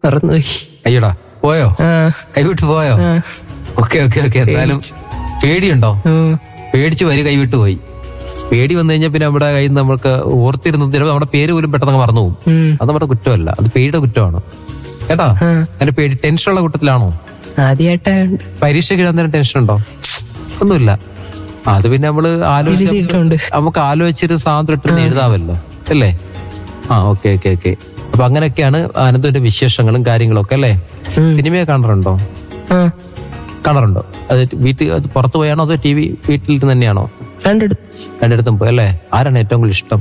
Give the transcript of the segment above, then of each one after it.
മറന്നുപോയി അയ്യോടാ പോയോ ആ കൈവിട്ട് പോയോ ആ. ഓക്കെ ഓക്കെ ഓക്കെ എന്തായാലും പേടിയുണ്ടോ ഉം. പേടിച്ച് വരി കൈവിട്ട് പോയി പേടി വന്നു കഴിഞ്ഞാൽ പിന്നെ നമ്മുടെ കയ്യിൽ നിന്ന് നമുക്ക് ഓർത്തിരുന്നത് ചിലപ്പോൾ നമ്മുടെ പേര് പോലും പെട്ടെന്ന് മറന്നു പോകും ഉം. അത് നമ്മുടെ കുറ്റമല്ല അത് പേടിയുടെ കുറ്റമാണ് കേട്ടോ ആ. അങ്ങനെ പേടി ടെൻഷനുള്ള കൂട്ടത്തിലാണോ ആദ്യമായിട്ടായോണ്ട് പരീക്ഷയ്ക്ക് എഴുതാൻ ടെൻഷൻ ഉണ്ടോ ഒന്നുമില്ല അത് പിന്നെ നമ്മള് ആലോചിച്ച് എഴുതിയിട്ടുണ്ട് നമുക്ക് ആലോചിച്ചിട്ട് സാന്ദ്രത്തിന് എഴുതാമല്ലോ അല്ലേ ആ ഓക്കെ ഓക്കെ ഓക്കെ അപ്പൊ അങ്ങനെയൊക്കെയാണ് അനന്തുവിന്റെ വിശേഷങ്ങളും കാര്യങ്ങളും ഒക്കെ അല്ലേ ഉം. സിനിമയെ കാണാറുണ്ടോ ആ കാണാറുണ്ടോ അത് വീട്ടിൽ അത് പുറത്തു പോയാണോ അതോ ടി വി വീട്ടിൽ തന്നെയാണോ രണ്ടിടത്ത് രണ്ടിടത്തും പോയി അല്ലേ ആരാണ് ഏറ്റവും കൂടുതൽ ഇഷ്ടം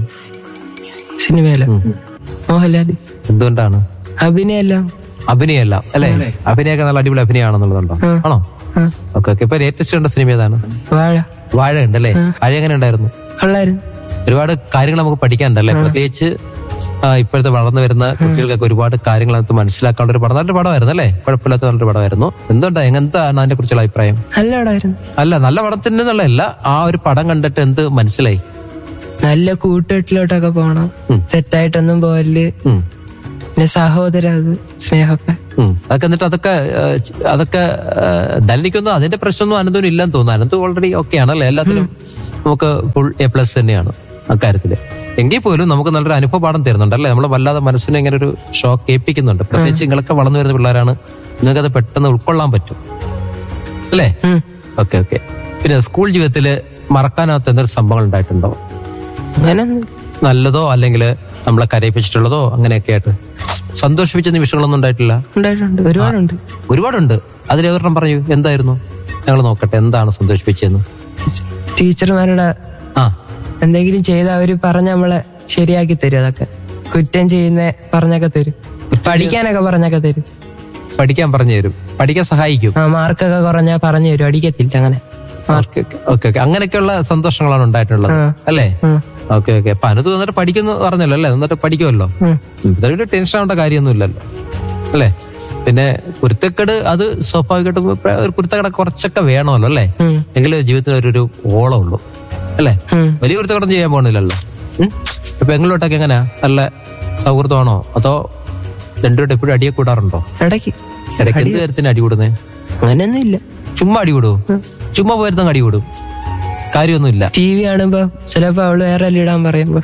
സിനിമയില മോഹൻലാല് എന്തുകൊണ്ടാണ് അഭിനയെല്ലാം അഭിനയല്ല അല്ലേ അഭിനയൊക്കെ നല്ല അടിപൊളി അഭിനയമാണെന്നുള്ളതുണ്ടോ ആ. ആണോ ആ ഓക്കെ ഓക്കെ ഇപ്പൊ ലേറ്റസ്റ്റ് കണ്ട സിനിമ ഏതാണ് വാഴ വാഴ ഉണ്ടല്ലേ വാഴ എങ്ങനെ ഉണ്ടായിരുന്നു കൊള്ളായിരുന്നു ഒരുപാട് കാര്യങ്ങൾ നമുക്ക് പഠിക്കാനുണ്ടല്ലേ പ്രത്യേകിച്ച് ആ, ഇപ്പോഴത്തെ വളർന്നു വരുന്ന കുട്ടികൾക്കൊക്കെ ഒരുപാട് കാര്യങ്ങൾ അതിനകത്ത് മനസ്സിലാക്കാനുള്ള ഒരു പടം നല്ലൊരു പടമായിരുന്നു അല്ലേ കുഴപ്പമില്ലാത്ത നല്ലൊരു പടമായിരുന്നു എന്തുകൊണ്ടാ എങ്ങനത്താണ് അതിനെ കുറിച്ചുള്ള അഭിപ്രായം നല്ല പടമായിരുന്നു അല്ല നല്ല പടത്തിന്റെ എന്നുള്ളതല്ല ആ ഒരു പടം കണ്ടിട്ട് എന്ത് മനസ്സിലായി നല്ല കൂട്ടുകെട്ടിലോട്ടൊക്കെ പോണം ഉം. തെറ്റായിട്ടൊന്നും പോവല് ഉം. പിന്നെ സഹോദര അത് സ്നേഹമൊക്കെ ഉം. അതൊക്കെ എന്നിട്ട് അതൊക്കെ ആ, ച- അതൊക്കെ ആ, എന്തായാലും എനിക്കൊന്നും അതിന്റെ പ്രശ്നമൊന്നും അനന്തനും ഇല്ലെന്ന് തോന്നുന്നു അനന്ത് ഓൾറെഡി ഓക്കെ ആണല്ലേ എല്ലാത്തിലും നമുക്ക് ഫുൾ എ പ്ലസ് തന്നെയാണ് അക്കാര്യത്തില് എങ്കിൽ പോലും നമുക്ക് നല്ലൊരു അനുഭവ പാഠം തരുന്നുണ്ട് അല്ലേ നമ്മളെ വല്ലാതെ മനസ്സിനെ ഇങ്ങനെ ഒരു ഷോക്ക് ഏൽപ്പിക്കുന്നുണ്ട് പ്രത്യേകിച്ച് നിങ്ങളൊക്കെ വളർന്നു വരുന്ന പിള്ളേരാണ് നിങ്ങൾക്കത് പെട്ടെന്ന് ഉൾക്കൊള്ളാൻ പറ്റും അല്ലേ ഉം. ഓക്കെ ഓക്കെ പിന്നെ സ്കൂൾ ജീവിതത്തിൽ മറക്കാനാവാത്ത എന്തൊരു സംഭവങ്ങൾ ഉണ്ടായിട്ടുണ്ടോ അങ്ങനെ നല്ലതോ അല്ലെങ്കിൽ നമ്മളെ കരയിപ്പിച്ചിട്ടുള്ളതോ അങ്ങനെയൊക്കെ ആയിട്ട് സന്തോഷിപ്പിച്ച നിമിഷങ്ങളൊന്നും ഉണ്ടായിട്ടില്ല ഉണ്ടായിട്ടുണ്ട് ഒരുപാടുണ്ട് ഒരുപാടുണ്ട് അതിലൊരെണ്ണം പറയൂ എന്തായിരുന്നു ഞങ്ങൾ നോക്കട്ടെ എന്താണ് സന്തോഷിപ്പിച്ചതെന്ന് ടീച്ചർമാരുടെ ആ എന്തെങ്കിലും ചെയ്ത് അവര് പറഞ്ഞ നമ്മളെ ശരിയാക്കി തരും അതൊക്കെ കുറ്റം ചെയ്യുന്ന പറഞ്ഞൊക്കെ തരും പഠിക്കാനൊക്കെ പറഞ്ഞൊക്കെ തരും പഠിക്കാൻ പറഞ്ഞു തരും പഠിക്കാൻ സഹായിക്കും ആ മാർക്കൊക്കെ കുറഞ്ഞാ പറഞ്ഞു തരും അടിക്കത്തില്ല അങ്ങനെ ഓക്കെ ഓക്കെ ഓക്കെ അങ്ങനെയൊക്കെയുള്ള സന്തോഷങ്ങളാണ് ഉണ്ടായിട്ടുള്ളത് ആ. അല്ലേ ഉം. ഓക്കെ ഓക്കെ അപ്പൊ അനുത് വന്നിട്ട് പഠിക്കുന്നു പറഞ്ഞല്ലോ അല്ലേ എന്നിട്ട് പഠിക്കുമല്ലോ ഉം. ഇതൊരു ടെൻഷൻ ആവേണ്ട കാര്യമൊന്നുമില്ലല്ലോ അല്ലേ പിന്നെ കുരുത്തക്കേട് അത് സ്വാഭാവികമായിട്ടും ഇപ്പ- ഒരു കുരുത്തക്കേട് കുറച്ചൊക്കെ വേണമല്ലോ അല്ലേ ഉം. എങ്കിലേ ജീവിതത്തിൽ ഒരു ഒരു ഓളം ഉള്ളൂ അല്ലേ ഉം. വലിയ കുരുത്തക്കടം ചെയ്യാൻ പോകണില്ലല്ലോ ഉം? ഇപ്പൊ എങ്ങളോട്ടൊക്കെ എങ്ങനെയാ നല്ല സൗഹൃദമാണോ അതോ രണ്ടുപേരും എപ്പോഴും അടിയെ കൂടാറുണ്ടോ ഇടയ്ക്ക് ഇടയ്ക്ക് എന്ത് കാര്യത്തിന് അടി കൂടുന്നേ അങ്ങനെയൊന്നും ഇല്ല ചുമ്മാ അടി കൂടുവോ ചുമ്മാ പോയിരുന്ന അടി കൂടും കാര്യമൊന്നുമില്ല ടി വി കാണുമ്പോ ചിലപ്പോ അവള് വേറെ ഇടാൻ പറയുമ്പോ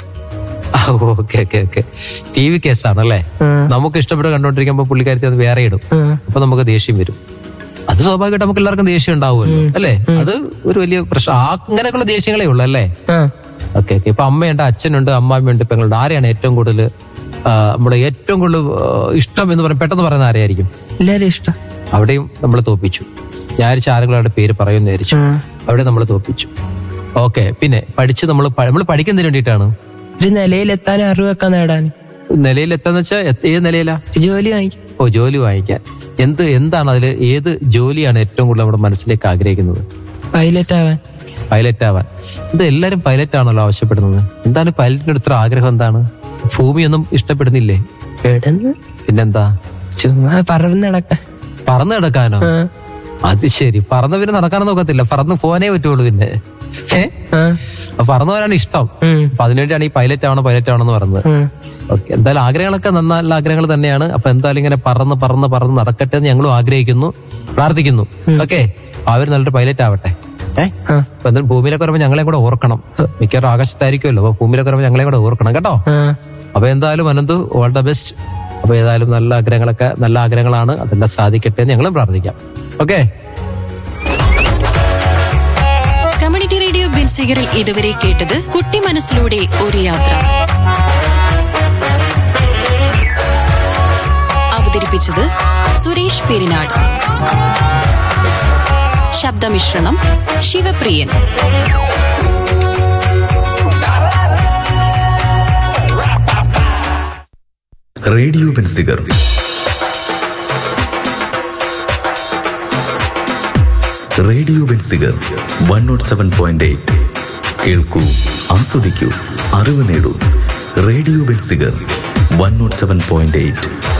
okay okay okay T V കേസാണല്ലേ ഉം. നമുക്ക് ഇഷ്ടപ്പെട്ട് കണ്ടോണ്ടിരിക്കുമ്പോ പുള്ളിക്കാരത്തി അത് വേറെ ഇടും ഉം. അപ്പൊ നമുക്ക് ദേഷ്യം വരും അത് സ്വാഭാവികമായിട്ട് നമുക്ക് എല്ലാവർക്കും ദേഷ്യം ഉണ്ടാവുമല്ലോ അല്ലേ അത് ഒരു വലിയ പ്രശ്നം ആ അങ്ങനെയൊക്കെയുള്ള ദേഷ്യങ്ങളേ ഉള്ളൂ അല്ലേ ആ ഓക്കെ ഓക്കെ ഇപ്പൊ അമ്മയുണ്ട് അച്ഛനുണ്ട് അമ്മാമ്മയുണ്ട് പെങ്ങളുണ്ട് ആരെയാണ് ഏറ്റവും കൂടുതൽ നമ്മളെ ഏറ്റവും കൂടുതൽ ആ, ഇഷ്ടം എന്ന് പറയാൻ പെട്ടെന്ന് പറയുന്ന ആരെയായിരിക്കും എല്ലാരും ഇഷ്ടം അവിടെയും നമ്മൾ തോപ്പിച്ചു ഞാൻ വിചാരിച്ച ആരെങ്കിലും അവരുടെ പേര് പറയുമെന്ന് വിചാരിച്ചു ഉം. അവിടെ നമ്മൾ തോപ്പിച്ചു ഓക്കെ പിന്നെ പഠിച്ച് നമ്മൾ നമ്മൾ പഠിക്കുന്നതിന് വേണ്ടിയിട്ടാണ് ഒരു നിലയിലെത്താനും അറിവൊക്കെ നേടാൻ നിലയിൽ എത്താന്ന് വെച്ചാൽ ഏത് നിലയിലാ ജോലി വാങ്ങിക്കും ഓ ജോലി വാങ്ങിക്കാൻ എന്ത് എന്താണ് അതിൽ ഏത് ജോലിയാണ് ഏറ്റവും കൂടുതൽ നമ്മുടെ മനസ്സിലേക്ക് ആഗ്രഹിക്കുന്നത് പൈലറ്റ് ആവാൻ പൈലറ്റ് ആവാൻ ഇത് എല്ലാരും പൈലറ്റ് ആണല്ലോ ആവശ്യപ്പെടുന്നത് എന്താണ് പൈലറ്റിന്റെ ഇത്ര ആഗ്രഹം എന്താണ് ഭൂമിയൊന്നും ഇഷ്ടപ്പെടുന്നില്ലേ കിടന്ന് പിന്നെന്താ ചുമ്മാ പറന്ന് നടക്കാൻ പറന്ന് കിടക്കാനോ ആ. അത് ശരി പറന്ന് പിന്നെ നടക്കാനൊന്നും നോക്കത്തില്ല പറന്ന് പോകാനേ പറ്റുള്ളൂ പിന്നെ ഏ ആ. അപ്പൊ പറന്നു പോകാനാണ് ഇഷ്ടം ഉം. അപ്പൊ അതിനുവേണ്ടിയാണ് ഈ പൈലറ്റ് ആവണം പൈലറ്റ് ആവണം എന്ന് പറഞ്ഞത് ഉം. ഓക്കെ എന്തായാലും ആഗ്രഹങ്ങളൊക്കെ നല്ല ആഗ്രഹങ്ങൾ തന്നെയാണ് അപ്പൊ എന്തായാലും ഇങ്ങനെ പറന്ന് പറന്ന് പറന്ന് നടക്കട്ടെ എന്ന് ഞങ്ങളും ആഗ്രഹിക്കുന്നു പ്രാർത്ഥിക്കുന്നു ഓക്കെ അവർ നല്ലൊരു പൈലറ്റ് ആവട്ടെ ഏഹ് ആ. അപ്പൊ എന്തായാലും ഭൂമിയിലൊക്കെ വരുമ്പോൾ ഞങ്ങളെ കൂടെ ഓർക്കണം മിക്കവാറും ആകാശത്തായിരിക്കുമല്ലോ അപ്പൊ ഭൂമിയിലൊക്കെ വരുമ്പോൾ ഞങ്ങളെ കൂടെ ഓർക്കണം കേട്ടോ ആ. അപ്പൊ എന്തായാലും അനന്തു ഓൾ ദ ബെസ്റ്റ് അപ്പൊ ഏതായാലും നല്ല ആഗ്രഹങ്ങളൊക്കെ നല്ല ആഗ്രഹങ്ങളാണ് അതെല്ലാം സാധിക്കട്ടെ എന്ന് ഞങ്ങളും പ്രാർത്ഥിക്കാം ഓക്കെ കമ്മ്യൂണിറ്റി റേഡിയോ ബിൻസിഗറിൽ ഇതുവരെ കേട്ടത് കുട്ടി മനസ്സിലൂടെ ഒരു യാത്ര അവതരിപ്പിച്ചത് സുരേഷ് പെരിനാട് ശബ്ദമിശ്രണം Sivapriyan radio Benziger radio Benziger one nought seven point eight കേൾക്കൂ ആസ്വദിക്കൂ അറിവ് നേടൂ radio Benziger one nought seven point eight